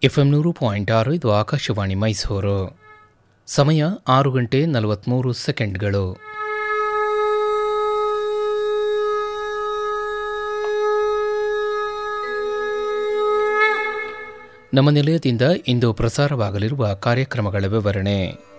FM ನೂರು point ಆರು ಇದು ಆಕಾಶವಾಣಿ ಮೈಸೂರು ಸಮಯ ಆರು ಗಂಟೆ ನಲವತ್ತ್ಮೂರು ಸೆಕೆಂಡ್ಗಳು ನಮ್ಮ ನಿಲಯದಿಂದ ಇಂದು ಪ್ರಸಾರವಾಗಲಿರುವ ಕಾರ್ಯಕ್ರಮಗಳ ವಿವರಣೆ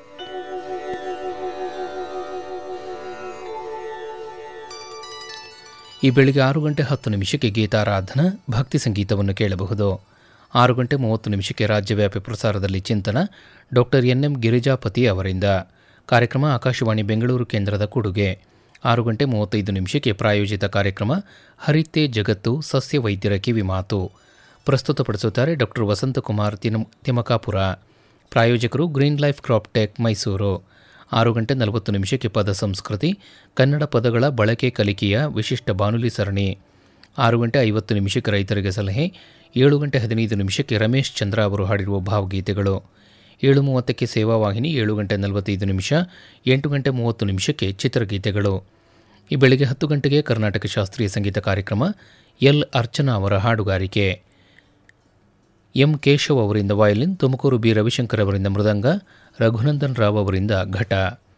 ಈ ಬೆಳಿಗ್ಗೆ ಆರು ಗಂಟೆ ಹತ್ತು ನಿಮಿಷಕ್ಕೆ ಗೀತಾರಾಧನಾ ಭಕ್ತಿ ಸಂಗೀತವನ್ನು ಕೇಳಬಹುದು ಆರು ಗಂಟೆ ಮೂವತ್ತು ನಿಮಿಷಕ್ಕೆ ರಾಜ್ಯವ್ಯಾಪಿ ಪ್ರಸಾರದಲ್ಲಿ ಚಿಂತನ ಡಾಕ್ಟರ್ ಎನ್ ಎಂ ಗಿರಿಜಾಪತಿ ಅವರಿಂದ ಕಾರ್ಯಕ್ರಮ ಆಕಾಶವಾಣಿ ಬೆಂಗಳೂರು ಕೇಂದ್ರದ ಕೊಡುಗೆ ಆರು ಗಂಟೆ ಮೂವತ್ತೈದು ನಿಮಿಷಕ್ಕೆ ಪ್ರಾಯೋಜಿತ ಕಾರ್ಯಕ್ರಮ ಹರಿತೆ ಜಗತ್ತು ಸಸ್ಯ ವೈದ್ಯರ ಕಿವಿ ಮಾತು ಪ್ರಸ್ತುತಪಡಿಸುತ್ತಾರೆ ಡಾಕ್ಟರ್ ವಸಂತಕುಮಾರ್ ತಿನ ತಿಮಕಾಪುರ ಪ್ರಾಯೋಜಕರು green life crop tech Mysuru ಆರು ಗಂಟೆ ನಲವತ್ತು ನಿಮಿಷಕ್ಕೆ ಪದ ಸಂಸ್ಕೃತಿ ಕನ್ನಡ ಪದಗಳ ಬಳಕೆ ಕಲಿಕೆಯ ವಿಶಿಷ್ಟ ಬಾನುಲಿ ಸರಣಿ ಆರು ಗಂಟೆ ಐವತ್ತು ನಿಮಿಷಕ್ಕೆ ರೈತರಿಗೆ ಸಲಹೆ ಏಳು ಗಂಟೆ ಹದಿನೈದು ನಿಮಿಷಕ್ಕೆ ರಮೇಶ್ ಚಂದ್ರ ಅವರು ಹಾಡಿರುವ ಭಾವಗೀತೆಗಳು ಏಳು ಮೂವತ್ತಕ್ಕೆ ಸೇವಾವಾಹಿನಿ ಏಳು ಗಂಟೆ ನಲವತ್ತೈದು ನಿಮಿಷ ಎಂಟು ಗಂಟೆ ಮೂವತ್ತು ನಿಮಿಷಕ್ಕೆ ಚಿತ್ರಗೀತೆಗಳು ಈ ಬೆಳಗ್ಗೆ ಹತ್ತು ಗಂಟೆಗೆ ಕರ್ನಾಟಕ ಶಾಸ್ತ್ರೀಯ ಸಂಗೀತ ಕಾರ್ಯಕ್ರಮ ಎಲ್ ಅರ್ಚನಾ ಅವರ ಹಾಡುಗಾರಿಕೆ ಎಂ ಕೇಶವ್ ಅವರಿಂದ ವಯಲಿನ್ ತುಮಕೂರು ಬಿ ರವಿಶಂಕರ್ ಅವರಿಂದ ಮೃದಂಗ ರಘುನಂದನ್ ರಾವ್ ಅವರಿಂದ ಘಟ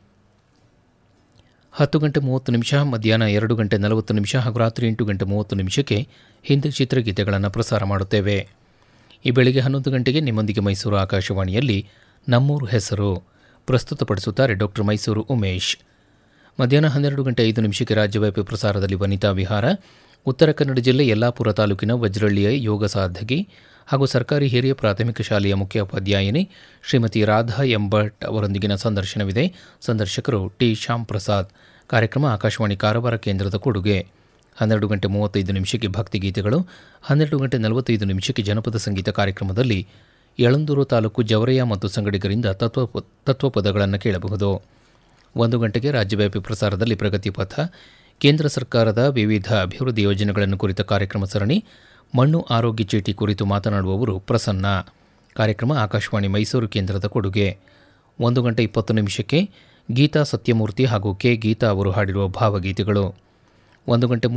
ಹತ್ತು ಗಂಟೆ ಮೂವತ್ತು ನಿಮಿಷ ಮಧ್ಯಾಹ್ನ ಎರಡು ಗಂಟೆ ನಲವತ್ತು ನಿಮಿಷ ಹಾಗೂ ರಾತ್ರಿ ಎಂಟು ಗಂಟೆ ಮೂವತ್ತು ನಿಮಿಷಕ್ಕೆ ಹಿಂದಿ ಚಿತ್ರಗೀತೆಗಳನ್ನು ಪ್ರಸಾರ ಮಾಡುತ್ತೇವೆ ಈ ಬೆಳಿಗ್ಗೆ ಹನ್ನೊಂದು ಗಂಟೆಗೆ ನಿಮ್ಮೊಂದಿಗೆ ಮೈಸೂರು ಆಕಾಶವಾಣಿಯಲ್ಲಿ ನಮ್ಮೂರು ಹೆಸರು ಪ್ರಸ್ತುತಪಡಿಸುತ್ತಾರೆ ಡಾಕ್ಟರ್ ಮೈಸೂರು ಉಮೇಶ್ ಮಧ್ಯಾಹ್ನ ಹನ್ನೆರಡು ಗಂಟೆ ಐದು ನಿಮಿಷಕ್ಕೆ ರಾಜ್ಯವ್ಯಾಪಿ ಪ್ರಸಾರದಲ್ಲಿ ವನಿತಾ ವಿಹಾರ ಉತ್ತರ ಕನ್ನಡ ಜಿಲ್ಲೆ ಯಲ್ಲಾಪುರ ತಾಲೂಕಿನ ವಜ್ರಳ್ಳಿಯ ಯೋಗ ಸಾಧಕಿ ಹಾಗೂ ಸರ್ಕಾರಿ ಹಿರಿಯ ಪ್ರಾಥಮಿಕ ಶಾಲೆಯ ಮುಖ್ಯೋಪಾಧ್ಯಾಯಿನಿ ಶ್ರೀಮತಿ ರಾಧಾ ಎಂಭಟ್ ಅವರೊಂದಿಗಿನ ಸಂದರ್ಶನವಿದೆ ಸಂದರ್ಶಕರು ಟಿ ಶ್ಯಾಮ್ ಪ್ರಸಾದ್ ಕಾರ್ಯಕ್ರಮ ಆಕಾಶವಾಣಿ ಕಾರವಾರ ಕೇಂದ್ರದ ಕೊಡುಗೆ ಹನ್ನೆರಡು ಗಂಟೆ ಮೂವತ್ತೈದು ನಿಮಿಷಕ್ಕೆ ಭಕ್ತಿಗೀತೆಗಳು ಹನ್ನೆರಡು ಗಂಟೆ ನಲವತ್ತೈದು ನಿಮಿಷಕ್ಕೆ ಜನಪದ ಸಂಗೀತ ಕಾರ್ಯಕ್ರಮದಲ್ಲಿ ಯಳಂದೂರು ತಾಲೂಕು ಜವರಯ್ಯ ಮತ್ತು ಸಂಗಡಿಗರಿಂದ ತತ್ವ ತತ್ವಪದಗಳನ್ನು ಕೇಳಬಹುದು ಒಂದು ಗಂಟೆಗೆ ರಾಜ್ಯವ್ಯಾಪಿ ಪ್ರಸಾರದಲ್ಲಿ ಪ್ರಗತಿ ಪಥ ಕೇಂದ್ರ ಸರ್ಕಾರದ ವಿವಿಧ ಅಭಿವೃದ್ಧಿ ಯೋಜನೆಗಳನ್ನು ಕುರಿತ ಕಾರ್ಯಕ್ರಮ ಸರಣಿ ಮಣ್ಣು ಆರೋಗ್ಯ ಚೀಟಿ ಕುರಿತು ಮಾತನಾಡುವವರು ಪ್ರಸನ್ನ ಕಾರ್ಯಕ್ರಮ ಆಕಾಶವಾಣಿ ಮೈಸೂರು ಕೇಂದ್ರದ ಕೊಡುಗೆ ಒಂದು ಗಂಟೆ ಇಪ್ಪತ್ತು ನಿಮಿಷಕ್ಕೆ ಗೀತಾ ಸತ್ಯಮೂರ್ತಿ ಹಾಗೂ ಕೆ ಗೀತಾ ಅವರು ಹಾಡಿರುವ ಭಾವಗೀತೆಗಳು ಒಂದು ಗಂಟೆ